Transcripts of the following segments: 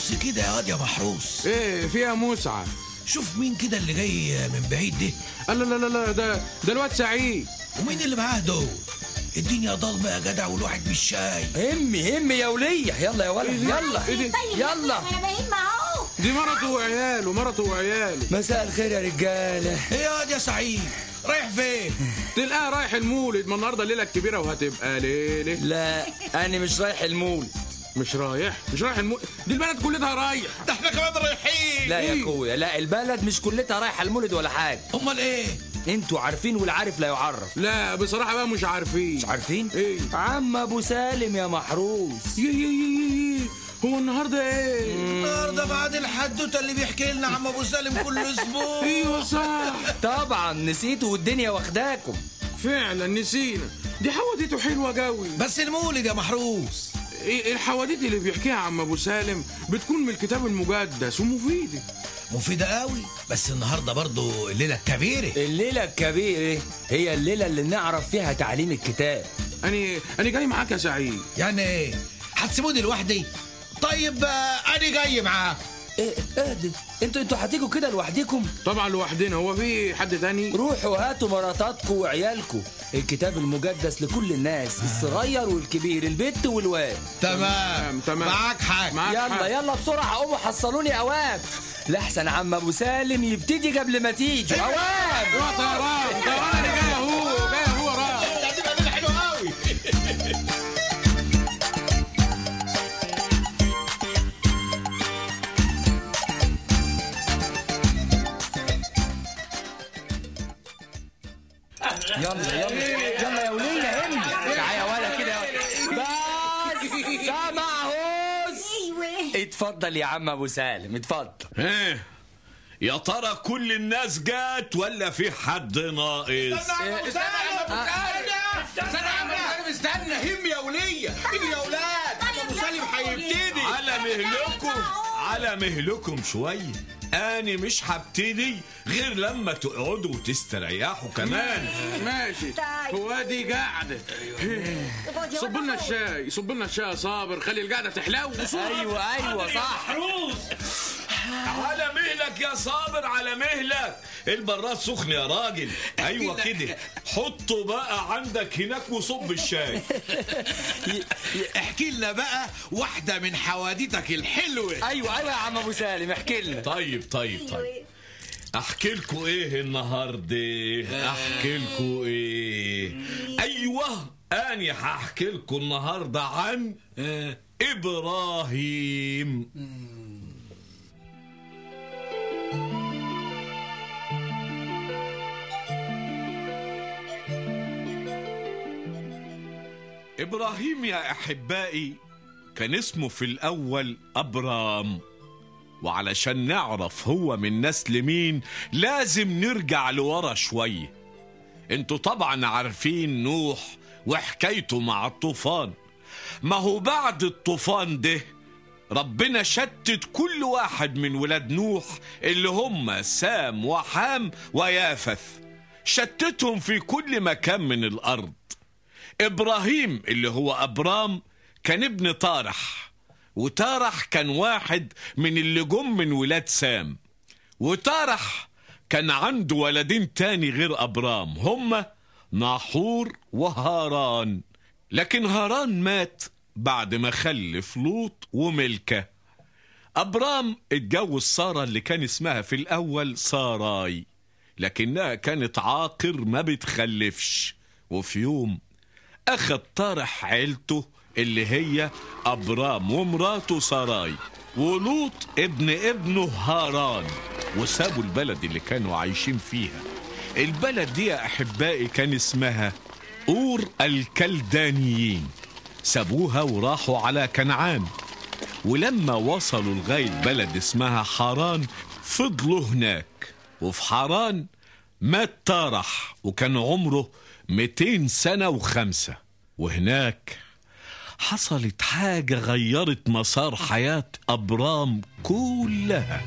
بص كده يا واد يا محروس ايه فيها مسعى شوف مين كده اللي جاي من بعيد ده لا لا لا لا ده ده الواد سعيد ومين اللي معاه دول الدنيا ضلمه يا جدع والواحد مش شايف همي همي يا ولية يلا يا ولد يلا ايه دي طيب يلا. انا باين معاه دي مرته وعياله مرته وعياله مساء الخير يا رجالة ايه يا واد يا سعيد رايح فين تلقاه رايح المولد ما النهارده الليله الكبيره وهتبقى ليله لا أنا مش رايح المول مش رايح مش رايح المولد دي البلد كلها رايح ده احنا كمان رايحين لا يا إيه؟ اخويا لا البلد مش كلتها رايحة المولد ولا حاجة امال ايه انتوا عارفين والعارف لا يعرف لا بصراحه بقى مش عارفين مش عارفين ايه عم ابو سالم يا محروس يي يي يي يي هو النهارده ايه النهارده بعد الحدوته اللي بيحكي لنا عم ابو سالم كل اسبوع ايوه صح طبعا نسيتوا والدنيا واخداكم فعلا نسينا دي حواديته حلوه قوي بس المولد يا محروس إيه الحواديت اللي بيحكيها عم ابو سالم بتكون من الكتاب المقدس ومفيده مفيدة قوي بس النهارده برضو الليلة الكبيرة الليلة الكبيرة هي الليلة اللي نعرف فيها تعليم الكتاب انا انا جاي معاك يا سعيد يعني ايه هتسيبوني لوحدي طيب آه، انا جاي معاك ايه ايه ده انتوا انتوا هتيجوا كده لوحديكم طبعا لوحدنا هو في حد تاني روحوا هاتوا مراتاتكم وعيالكم الكتاب المقدس لكل الناس الصغير والكبير البت والواد تمام تمام. معاك حاجة معاك يلا حق. يلا بسرعة قوموا حصلوني اوام لحسن عم ابو سالم يبتدي قبل ما تيجوا اوام اوعى طيران طيران انا جاي اهو جاي اهو وراك يلا يلا يلا يا ولية همي تعالى يا ولا كده يا ولا. بس سامعهوس ايوه اتفضل يا عم ابو سالم اتفضل ايه يا ترى كل الناس جات ولا في حد ناقص استنى هم يا ولية اجري يا اولاد ابو سالم هيبتدي على مهلكم على مهلكم شوية أنا مش هبتدي غير لما تقعدوا وتستريحوا كمان ماشي طيب. هو دي قاعده اقعد يا صب لنا ولد. الشاي صب لنا الشاي يا صابر خلي القعده تحلو ايوه ايوه صح على مهلك يا صابر على مهلك البراد سخن يا راجل ايوه كده حطه بقى عندك هناك وصب الشاي احكي لنا بقى واحدة من حواديتك الحلوة ايوه ايوه يا عم ابو سالم احكي لنا طيب طيب طيب ايوه احكي لكم ايه النهارده احكي لكم ايه ايوه اني هحكي لكم النهارده عن ابراهيم ابراهيم يا احبائي كان اسمه في الاول ابرام وعلشان نعرف هو من نسل مين لازم نرجع لورا شوية انتوا طبعا عارفين نوح وحكايته مع الطوفان ما هو بعد الطوفان ده ربنا شتت كل واحد من ولاد نوح اللي هم سام وحام ويافث شتتهم في كل مكان من الأرض إبراهيم اللي هو أبرام كان ابن طارح وتارح كان واحد من اللي جم من ولاد سام وتارح كان عنده ولدين تاني غير أبرام هما ناحور وهاران لكن هاران مات بعد ما خلف لوط وملكة أبرام اتجوز سارة اللي كان اسمها في الأول ساراي لكنها كانت عاقر ما بتخلفش وفي يوم أخد طارح عيلته اللي هي أبرام ومراته ساراي ولوط ابن ابنه هاران وسابوا البلد اللي كانوا عايشين فيها البلد دي يا أحبائي كان اسمها أور الكلدانيين سابوها وراحوا على كنعان ولما وصلوا لغاية بلد اسمها حران فضلوا هناك وفي حران مات تارح وكان عمره 200 سنة وخمسة وهناك حصلت حاجة غيرت مسار حياة أبرام كلها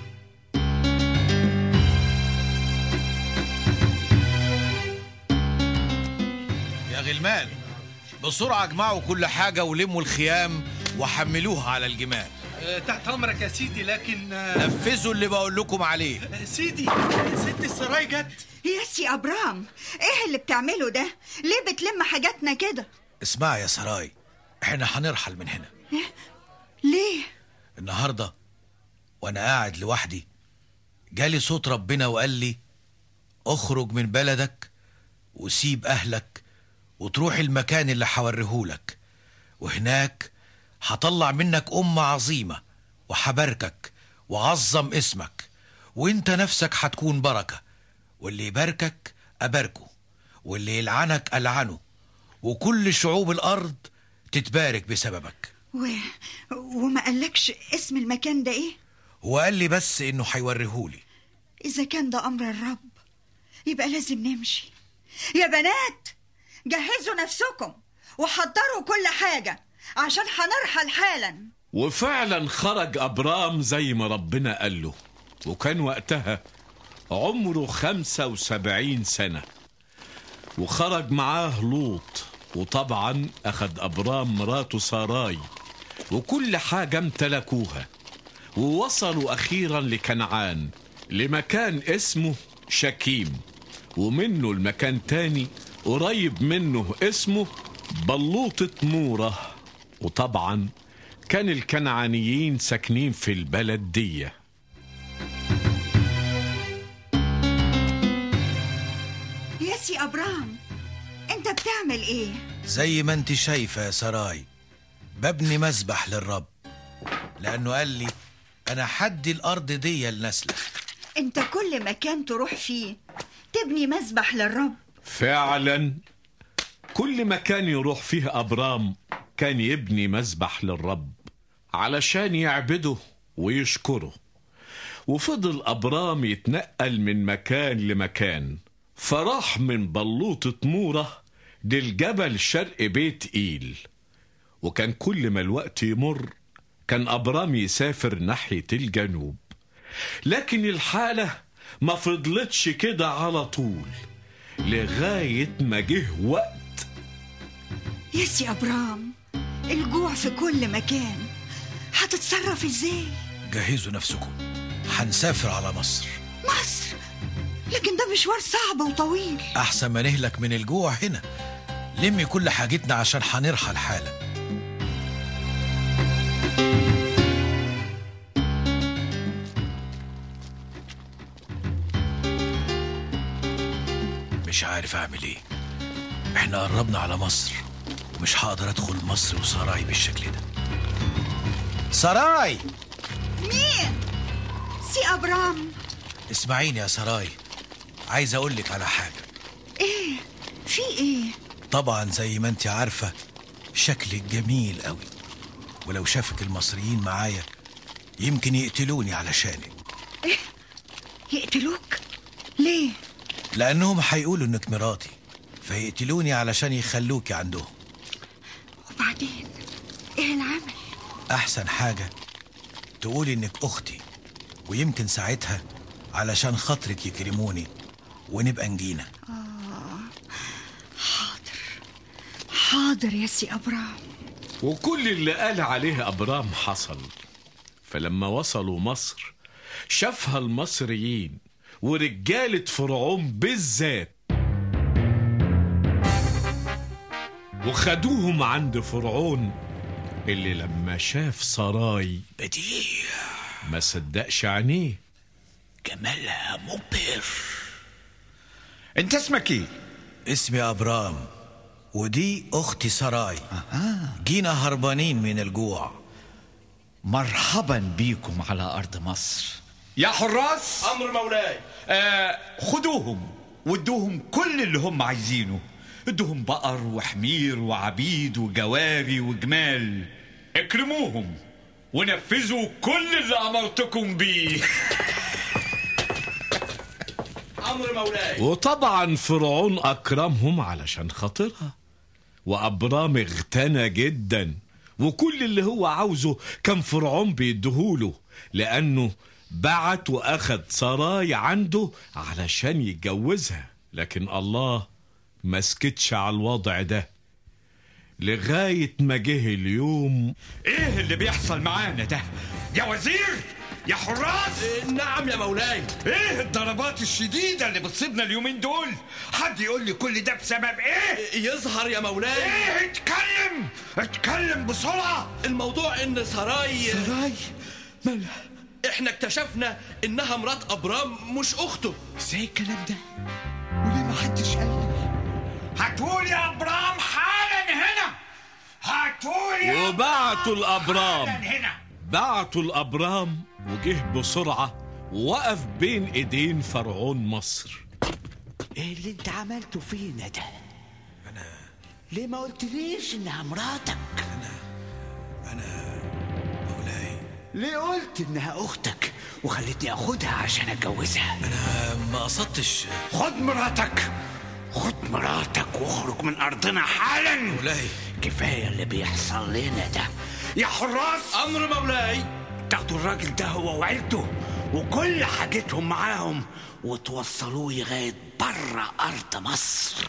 يا غلمان بسرعة اجمعوا كل حاجة ولموا الخيام وحملوها على الجمال آه، تحت امرك يا سيدي لكن آه، نفذوا اللي بقول لكم عليه سيدي آه، ست السراي جت يا سي ابرام ايه اللي بتعمله ده ليه بتلم حاجاتنا كده اسمع يا سراي احنا هنرحل من هنا ليه النهارده وانا قاعد لوحدي جالي صوت ربنا وقال لي اخرج من بلدك وسيب اهلك وتروح المكان اللي هوريهولك وهناك هطلع منك أمة عظيمة وحباركك وعظم اسمك وانت نفسك هتكون بركة واللي يباركك أباركه واللي يلعنك ألعنه وكل شعوب الأرض تتبارك بسببك و... وما قالكش اسم المكان ده ايه هو قال لي بس إنه هيوريهولي اذا كان ده امر الرب يبقى لازم نمشي يا بنات جهزوا نفسكم وحضروا كل حاجة عشان هنرحل حالا وفعلا خرج أبرام زي ما ربنا قال له وكان وقتها عمره خمسة وسبعين سنة وخرج معاه لوط وطبعا أخد أبرام مراته ساراي وكل حاجة امتلكوها ووصلوا أخيرا لكنعان لمكان اسمه شكيم ومنه المكان تاني قريب منه اسمه بلوطة مورة وطبعا كان الكنعانيين ساكنين في البلد دي يا سي ابرام انت بتعمل ايه زي ما انت شايفة يا سراي ببني مسبح للرب لأنه قال لي أنا حدي الأرض دي لنسلك انت كل مكان تروح فيه تبني مسبح للرب فعلا كل مكان يروح فيه أبرام كان يبني مذبح للرب علشان يعبده ويشكره وفضل أبرام يتنقل من مكان لمكان فراح من بلوطة مورة للجبل شرق بيت إيل وكان كل ما الوقت يمر كان أبرام يسافر ناحية الجنوب لكن الحالة ما فضلتش كده على طول لغاية ما جه وقت يا سي ابرام الجوع في كل مكان هتتصرف ازاي جهزوا نفسكم هنسافر على مصر مصر لكن ده مشوار صعب وطويل أحسن ما نهلك من الجوع هنا لمي كل حاجتنا عشان هنرحل حالا مش عارف أعمل إيه إحنا قربنا على مصر ومش هقدر أدخل مصر وسراي بالشكل ده سراي مين سي ابرام اسمعيني يا سراي عايز أقولك على حاجة ايه في ايه طبعا زي ما انت عارفة شكلك جميل قوي ولو شافك المصريين معايا يمكن يقتلوني علشانك يقتلوك ليه لأنهم هيقولوا إنك مراتي فيقتلوني علشان يخلوكي عندهم وبعدين ايه العمل أحسن حاجة تقولي إنك أختي ويمكن ساعتها علشان خاطرك يكرموني ونبقى نجينا حاضر حاضر يا سي ابرام وكل اللي قال عليه أبرام حصل فلما وصلوا مصر شافها المصريين ورجالة فرعون بالذات وخدوهم عند فرعون اللي لما شاف سراي بديع ما صدقش عينيه جمالها مبهر انت اسمك ايه اسمي أبرام ودي أختي سراي جينا هربانين من الجوع مرحبا بيكم على ارض مصر يا حراس امر مولاي آه خدوهم وادوهم كل اللي هم عايزينه ادوهم بقر وحمير وعبيد وجواري وجمال اكرموهم ونفذوا كل اللي امرتكم بيه امر مولاي وطبعا فرعون أكرمهم علشان خاطرها وأبرام اغتنى جدا وكل اللي هو عاوزه كان فرعون بيديهوله لأنه بعت وأخد سراي عنده علشان يتجوزها لكن الله ما سكتش على الوضع ده لغاية ما جه اليوم ايه اللي بيحصل معانا ده يا وزير يا حراس نعم يا مولاي ايه الضربات الشديدة اللي بتصيبنا اليومين دول حد يقول لي كل ده بسبب ايه يظهر يا مولاي ايه اتكلم اتكلم بسرعة الموضوع ان سراي سراي مالها احنا اكتشفنا انها مرات ابرام مش اخته ازاي الكلام ده وليه ما حدش قال لي هتقول يا ابرام حالا هنا هتقول يا وبعتوا الابرام حالا هنا بعتوا الابرام وجه بسرعه ووقف بين ايدين فرعون مصر ايه اللي انت عملته فينا ده انا ليه ما قلتليش انها مراتك مولاي ليه قلت انها اختك وخلتني اخدها عشان اتجوزها انا ما قصدتش خد مراتك خد مراتك واخرج من ارضنا حالا مولاي كفايه اللي بيحصل لنا ده يا حراس امر مولاي تاخدوا الراجل ده هو وعيلته وكل حاجتهم معاهم وتوصلوه لغايه بره ارض مصر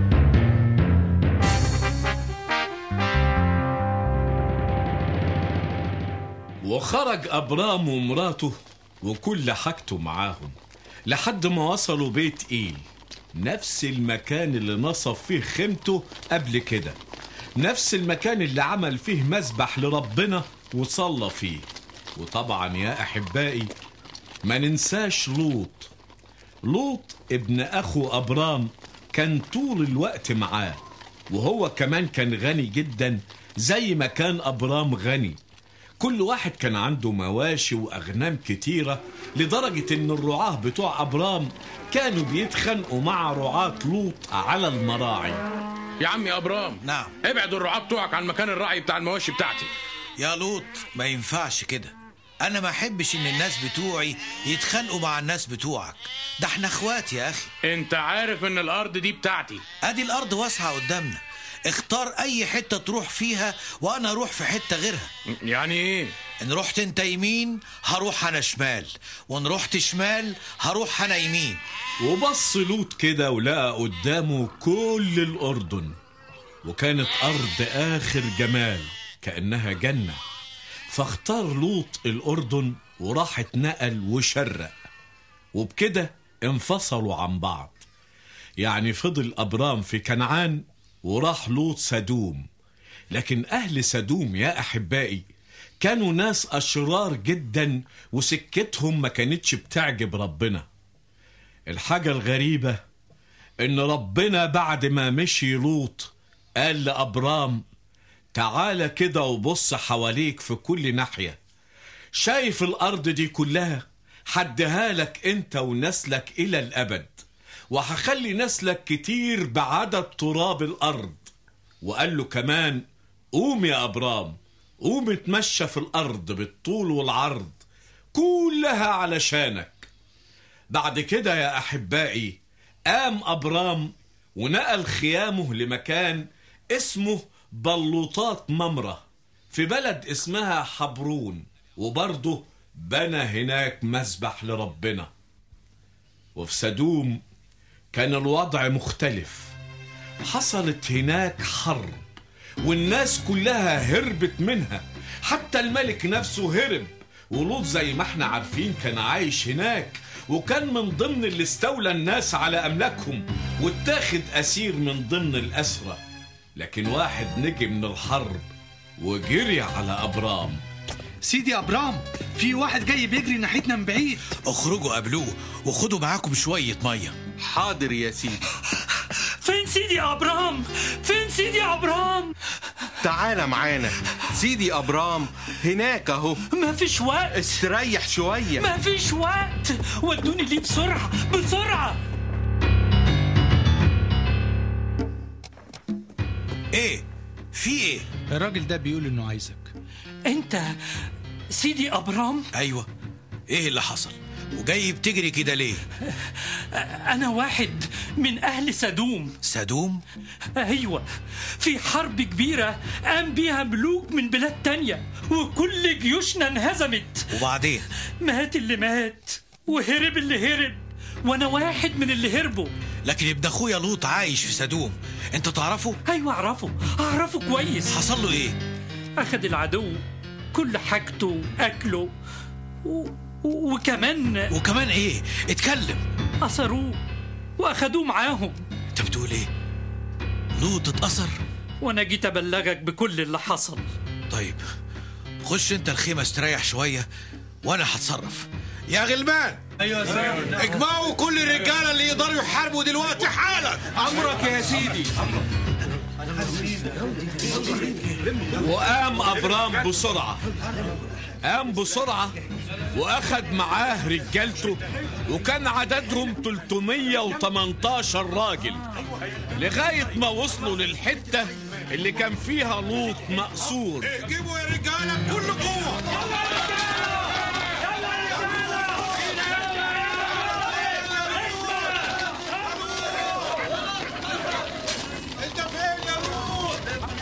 وخرج أبرام ومراته وكل حاجته معاهم لحد ما وصلوا بيت إيل نفس المكان اللي نصب فيه خيمته قبل كده نفس المكان اللي عمل فيه مسبح لربنا وصلى فيه وطبعا يا أحبائي ما ننساش لوط لوط ابن أخو أبرام كان طول الوقت معاه وهو كمان كان غني جدا زي ما كان أبرام غني كل واحد كان عنده مواشي وأغنام كتيرة لدرجة إن الرعاة بتوع أبرام كانوا بيتخانقوا مع رعاة لوط على المراعي يا عم يا ابرام نعم. ابعد الرعاة بتوعك عن مكان الرعي بتاع المواشي بتاعتي يا لوط ما ينفعش كده انا ما احبش ان الناس بتوعي يتخانقوا مع الناس بتوعك ده احنا اخوات يا اخي انت عارف ان الارض دي بتاعتي ادي الارض واسعه قدامنا اختار اي حته تروح فيها وانا اروح في حته غيرها يعني ايه ان رحت انت يمين هروح انا شمال وان رحت شمال هروح انا يمين وبص لوط كده ولقى قدامه كل الأردن وكانت أرض آخر جمال كأنها جنة فاختار لوط الأردن وراح اتنقل وشرق وبكده انفصلوا عن بعض يعني فضل أبرام في كنعان وراح لوط سدوم لكن أهل سدوم يا أحبائي كانوا ناس أشرار جدا وسكتهم ما كانتش بتعجب ربنا الحاجة الغريبة إن ربنا بعد ما مشي لوط قال لأبرام تعالى كده وبص حواليك في كل ناحية شايف الأرض دي كلها حدها لك أنت ونسلك إلى الأبد وهخلي نسلك كتير بعدد تراب الأرض وقال له كمان قوم يا أبرام قوم اتمشى في الأرض بالطول والعرض كلها علشانك بعد كده يا أحبائي قام أبرام ونقل خيامه لمكان اسمه بلوطات ممرة في بلد اسمها حبرون وبرضه بنى هناك مسبح لربنا وفي سدوم كان الوضع مختلف حصلت هناك حرب والناس كلها هربت منها حتى الملك نفسه هرب ولوط زي ما احنا عارفين كان عايش هناك وكان من ضمن اللي استولى الناس على أملاكهم واتاخد أسير من ضمن الأسرة لكن واحد نجي من الحرب وجري على أبرام سيدي ابرام في واحد جاي بيجري ناحيتنا من بعيد اخرجوا قابلوه وخدوا معاكم شويه ميه حاضر يا سيدي فين سيدي ابرام فين سيدي ابرام تعالى معانا سيدي أبرام هناك أهو ما فيش وقت استريح شوية ما فيش وقت ودوني ليه بسرعه بسرعه ايه في ايه الراجل ده بيقول انه عايزك انت سيدي ابرام ايوه ايه اللي حصل وجاي بتجري كده ليه انا واحد من اهل سدوم سدوم ايوه في حرب كبيره قام بيها ملوك من بلاد تانية وكل جيوشنا انهزمت وبعدين مات اللي مات وهرب اللي هرب وانا واحد من اللي هربوا لكن ابن اخويا لوط عايش في سدوم انت تعرفه ايوه اعرفه اعرفه كويس حصل له ايه اخذ العدو كل حاجته أكله و... و- وكمان وكمان ايه اتكلم أسروه وأخدوه معاهم انت بتقول ايه لوط اتأثر وأنا جيت أبلغك بكل اللي حصل طيب خش انت الخيمة استريح شوية وانا هتصرف يا غلمان ايوه يا اجمعوا كل الرجاله اللي يقدروا يحاربوا دلوقتي حالا امرك يا سيدي وقام أبرام بسرعة قام بسرعة وأخد معاه رجالته وكان عددهم 318 راجل لغاية ما وصلوا للحتة اللي كان فيها لوط مأسور اجيبوا يا رجاله بكل قوه انت فين يا لوط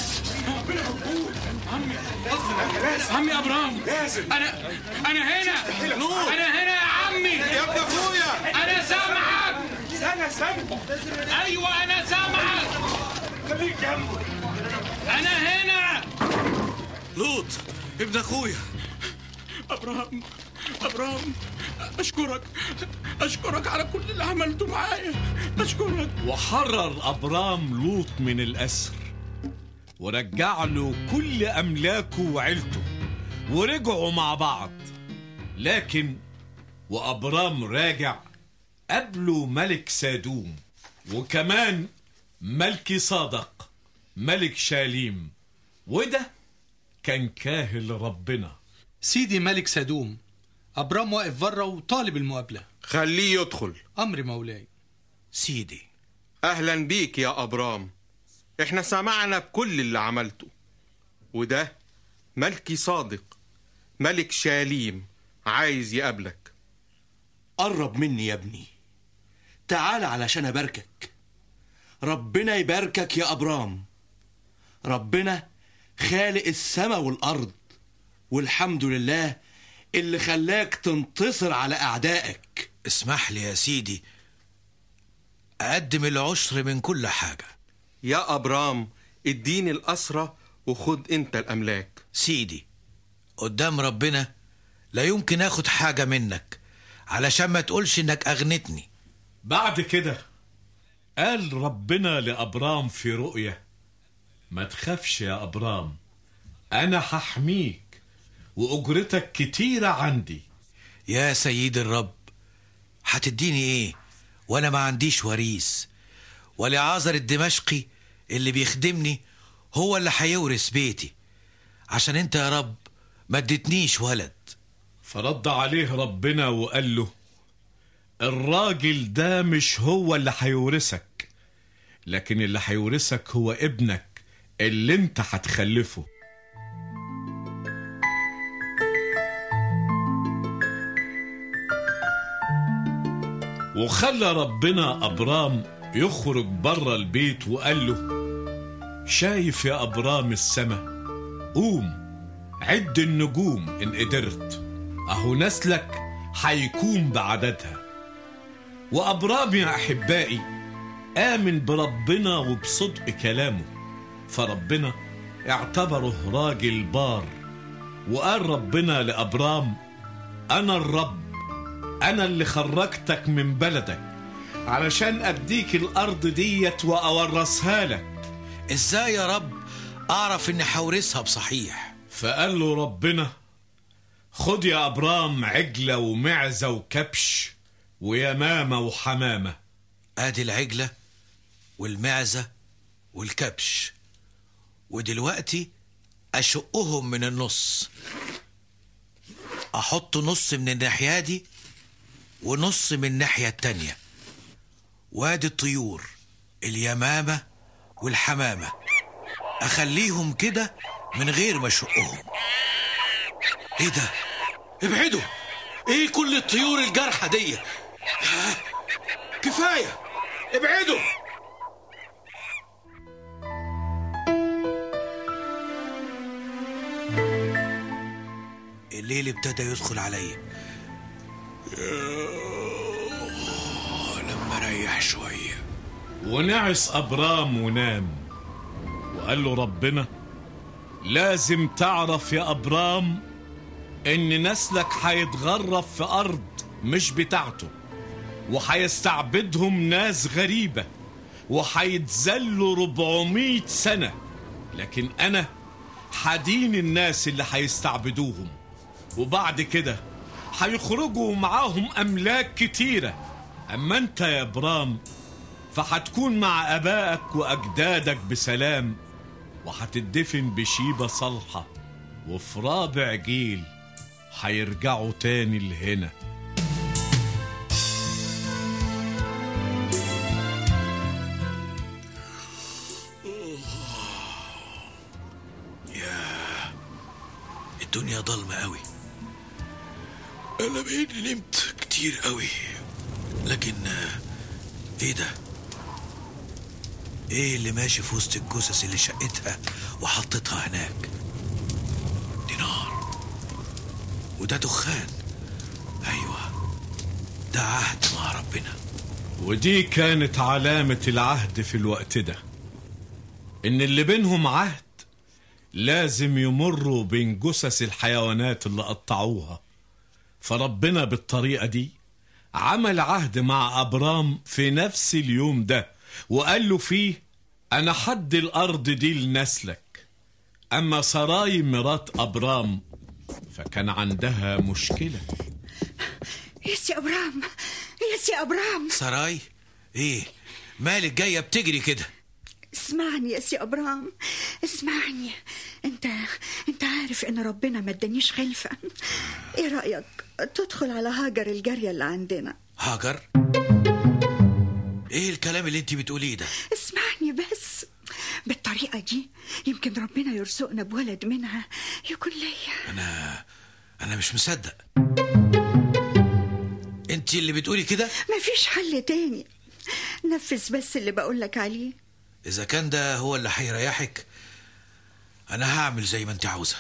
عمي ابرام انا انا هنا انا هنا يا عمي يا ابن اخويا انا سامعك سنة سنة ايوه انا سامعك خليك جنبي انا هنا لوط ابن اخويا ابراهام ابراهام اشكرك اشكرك على كل اللي عملته معايا اشكرك وحرر أبرام لوط من الأسر ورجع له كل أملاكه وعيلته ورجعوا مع بعض لكن وأبرام راجع قابله ملك سادوم وكمان ملكي صادق ملك شاليم وده كان كاهل ربنا سيدي ملك سدوم أبرام واقف بره وطالب المقابلة خليه يدخل أمر مولاي سيدي اهلا بيك يا ابرام احنا سمعنا بكل اللي عملته وده ملكي صادق ملك شاليم عايز يقابلك قرب مني يا ابني تعال علشان أباركك ربنا يباركك يا أبرام ربنا خالق السماء والأرض والحمد لله اللي خلاك تنتصر على أعدائك اسمح لي يا سيدي أقدم العشر من كل حاجة يا ابرام اديني الاسرى وخد انت الاملاك سيدي قدام ربنا لا يمكن اخد حاجة منك علشان ما تقولش انك اغنتني بعد كده قال ربنا لأبرام في رؤية ما تخافش يا أبرام أنا هحميك وأجرتك كتيرة عندي يا سيد الرب هتديني ايه وانا ما عنديش وريث ولعازر الدمشقي اللي بيخدمني هو اللي هيورث بيتي عشان انت يا رب ما اديتنيش ولد فرد عليه ربنا وقال له الراجل ده مش هو اللي هيورثك لكن اللي هيورثك هو ابنك اللي انت هتخلفه وخلى ربنا أبرام يخرج بره البيت وقال له شايف يا أبرام السما قوم عد النجوم إن قدرت أهو نسلك هيكون بعددها وأبرام يا أحبائي آمن بربنا وبصدق كلامه فربنا اعتبره راجل بار وقال ربنا لأبرام أنا الرب أنا اللي خرجتك من بلدك علشان أديك الأرض ديت وأورثها لك ازاي يا رب اعرف اني هورثها بصحيح فقال له ربنا خد يا أبرام عجلة ومعزة وكبش ويمامة وحمامة ادي العجلة والمعزة والكبش ودلوقتي اشقهم من النص احط نص من الناحية دي ونص من الناحية التانية وادي الطيور اليمامة والحمامة اخليهم كده من غير ما اشقهم ايه ده ابعدوا ايه كل الطيور الجارحة دي آه، كفاية ابعدوا الليل ابتدى يدخل عليا لما اريح شويه ونعس أبرام ونام وقال له ربنا لازم تعرف يا أبرام إن نسلك هيتغرب في أرض مش بتاعته وهيستعبدهم ناس غريبة وهيتذلوا 400 سنة لكن أنا هدين الناس اللي هيستعبدوهم وبعد كده هيخرجوا معاهم أملاك كتيرة أما أنت يا برام فهتكون مع أبائك وأجدادك بسلام وهتدفن بشيبة صالحة وفي رابع جيل هيرجعوا تاني لهنا الدنيا ضلمة قوي أنا بإني نمت كتير قوي لكن آه، إيه ده؟ إيه اللي ماشي في وسط الجثث اللي شقتها وحطتها هناك؟ دي نار وده دخان أيوة ده عهد مع ربنا ودي كانت علامة العهد في الوقت ده إن اللي بينهم عهد لازم يمروا بين جثث الحيوانات اللي قطعوها فربنا بالطريقة دي عمل عهد مع أبرام في نفس اليوم ده وقال له فيه أنا حد الأرض دي لنسلك أما سراي مرات أبرام فكان عندها مشكلة يا سي ابرام يا سي ابرام سراي إيه؟ مالك جاية بتجري كده؟ اسمعني يا سي ابرام اسمعني انت انت عارف ان ربنا ما ادانيش خلفه ايه رايك تدخل على هاجر الجاريه اللي عندنا هاجر؟ إيه الكلام اللي أنت بتقوليه ده؟ اسمعني بس بالطريقه دي يمكن ربنا يرزقنا بولد منها يكون ليا أنا أنا مش مصدق أنت اللي بتقولي كده؟ مفيش حل تاني نفذ بس اللي بقولك عليه إذا كان ده هو اللي هيريحك أنا هعمل زي ما أنت عاوزة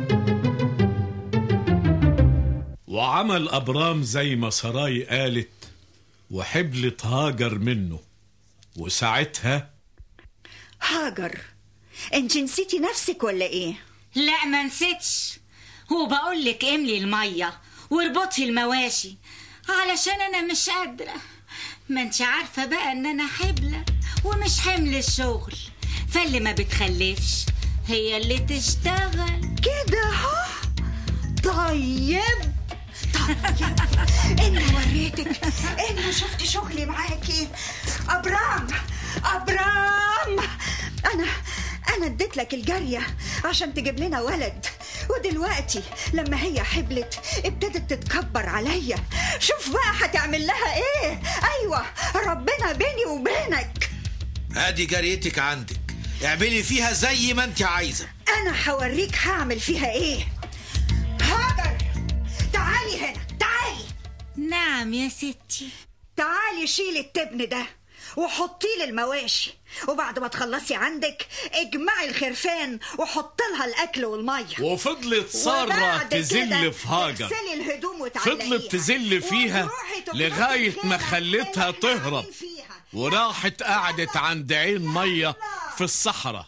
وعمل أبرام زي ما سراي قالت وحبلت هاجر منه وساعتها هاجر انت نسيتي نفسك ولا ايه لا ما نسيتش وبقول لك املي الميه واربطي المواشي علشان انا مش قادره ما انت عارفه بقى ان انا حبله ومش حمل الشغل فاللي ما بتخلفش هي اللي تشتغل كده اهو طيب طيب اني وريتك اني شفت شغلي معاكي ابرام ابرام انا انا اديت لك الجاريه عشان تجيب لنا ولد ودلوقتي لما هي حبلت ابتدت تتكبر عليا شوف بقى هتعمل لها ايه ايوه ربنا بيني وبينك ادي جاريتك عندك اعملي فيها زي ما انت عايزه انا هوريك هعمل فيها ايه هاجر تعالي هنا تعالي نعم يا ستي تعالي شيلي التبن ده وحطيه المواشي وبعد ما تخلصي عندك اجمعي الخرفان وحط لها الاكل والميه وفضلت سارة وبعد كده تزل في هاجر اغسلي الهدوم وتعلقيها فضلت تزل فيها وتروحي تطبخي لغاية ما الخيمة خلتها اللي إحنا تهرب قاعدين فيها. وراحت قعدت عند عين مية في الصحراء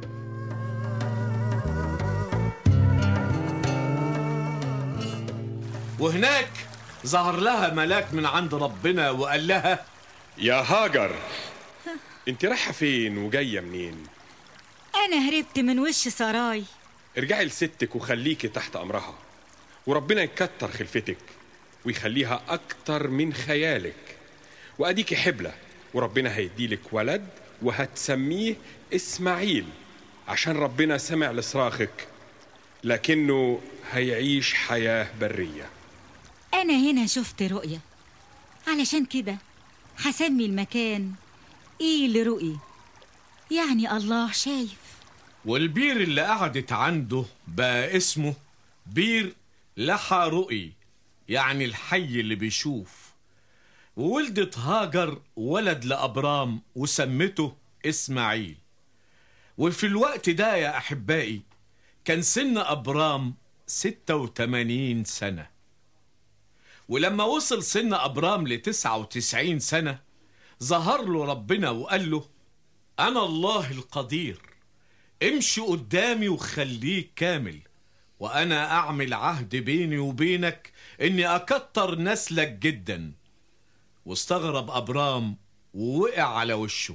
وهناك ظهر لها ملاك من عند ربنا وقال لها يا هاجر انت رايحه فين وجايه منين انا هربت من وش سراي ارجعي لستك وخليكي تحت امرها وربنا يكتر خلفتك ويخليها اكتر من خيالك واديكي حبله وربنا هيديلك ولد وهتسميه اسماعيل عشان ربنا سمع لصراخك لكنه هيعيش حياه بريه انا هنا شفت رؤية علشان كده هسمي المكان ايه لرؤي يعني الله شايف والبير اللي قعدت عنده بقى اسمه بير لحى رؤي يعني الحي اللي بيشوف وولدت هاجر ولد لأبرام وسمته إسماعيل وفي الوقت ده يا أحبائي كان سن أبرام 86 سنة ولما وصل سن أبرام ل 99 سنة ظهر له ربنا وقال له أنا الله القدير امشي قدامي وخليك كامل وانا اعمل عهد بيني وبينك اني اكتر نسلك جدا واستغرب ابرام ووقع على وشه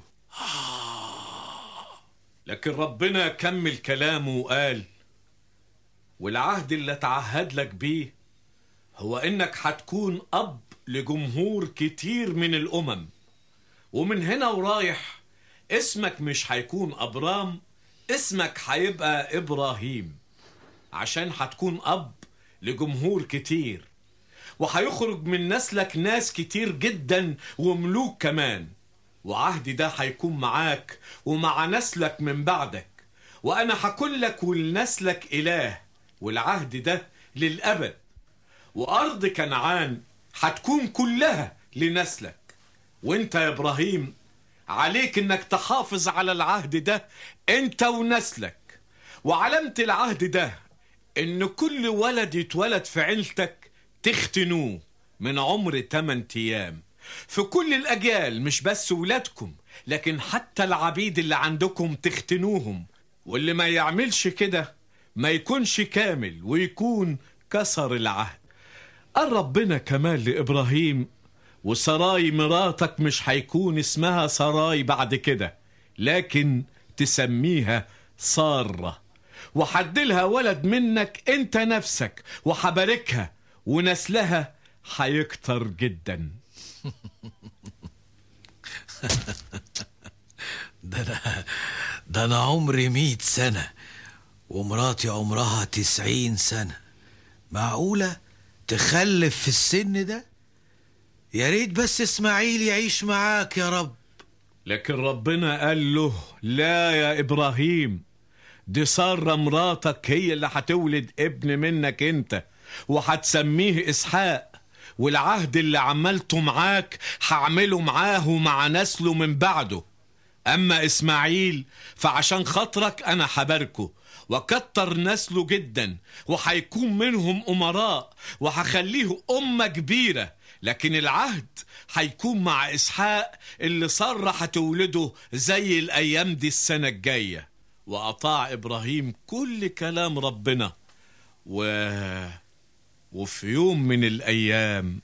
لكن ربنا كمل كلامه وقال والعهد اللي اتعهد لك بيه هو انك هتكون اب لجمهور كتير من الامم ومن هنا ورايح اسمك مش هيكون ابرام اسمك هيبقى ابراهيم عشان هتكون اب لجمهور كتير وهيخرج من نسلك ناس كتير جدا وملوك كمان وعهدي ده هيكون معاك ومع نسلك من بعدك وانا هكون لك ولنسلك اله والعهد ده للابد وارض كنعان هتكون كلها لنسلك وانت يا ابراهيم عليك انك تحافظ على العهد ده انت ونسلك وعلامة العهد ده ان كل ولد يتولد في عيلتك تختنوه من عمر 8 ايام في كل الاجيال مش بس ولادكم لكن حتى العبيد اللي عندكم تختنوهم واللي ما يعملش كده ما يكونش كامل ويكون كسر العهد قال ربنا كمان لإبراهيم وسراي مراتك مش هيكون اسمها سراي بعد كده لكن تسميها سارة وحدلها ولد منك انت نفسك وحباركها ونسلها هيكتر جدا ده انا ده انا عمري مئة سنة ومراتي عمرها تسعين سنة معقولة تخلف في السن ده يا ريت بس اسماعيل يعيش معاك يا رب لكن ربنا قال له لا يا إبراهيم دي سارة مراتك هي اللي هتولد ابن منك انت وهتسميه إسحاق والعهد اللي عملته معاك هعمله معاه ومع نسله من بعده أما إسماعيل فعشان خاطرك أنا هباركه وكتر نسله جدا وهيكون منهم أمراء وهخليه أمة كبيرة لكن العهد هيكون مع إسحاق اللي سارة هتولده زي الأيام دي السنة الجاية وأطاع إبراهيم كل كلام ربنا و... وفي يوم من الأيام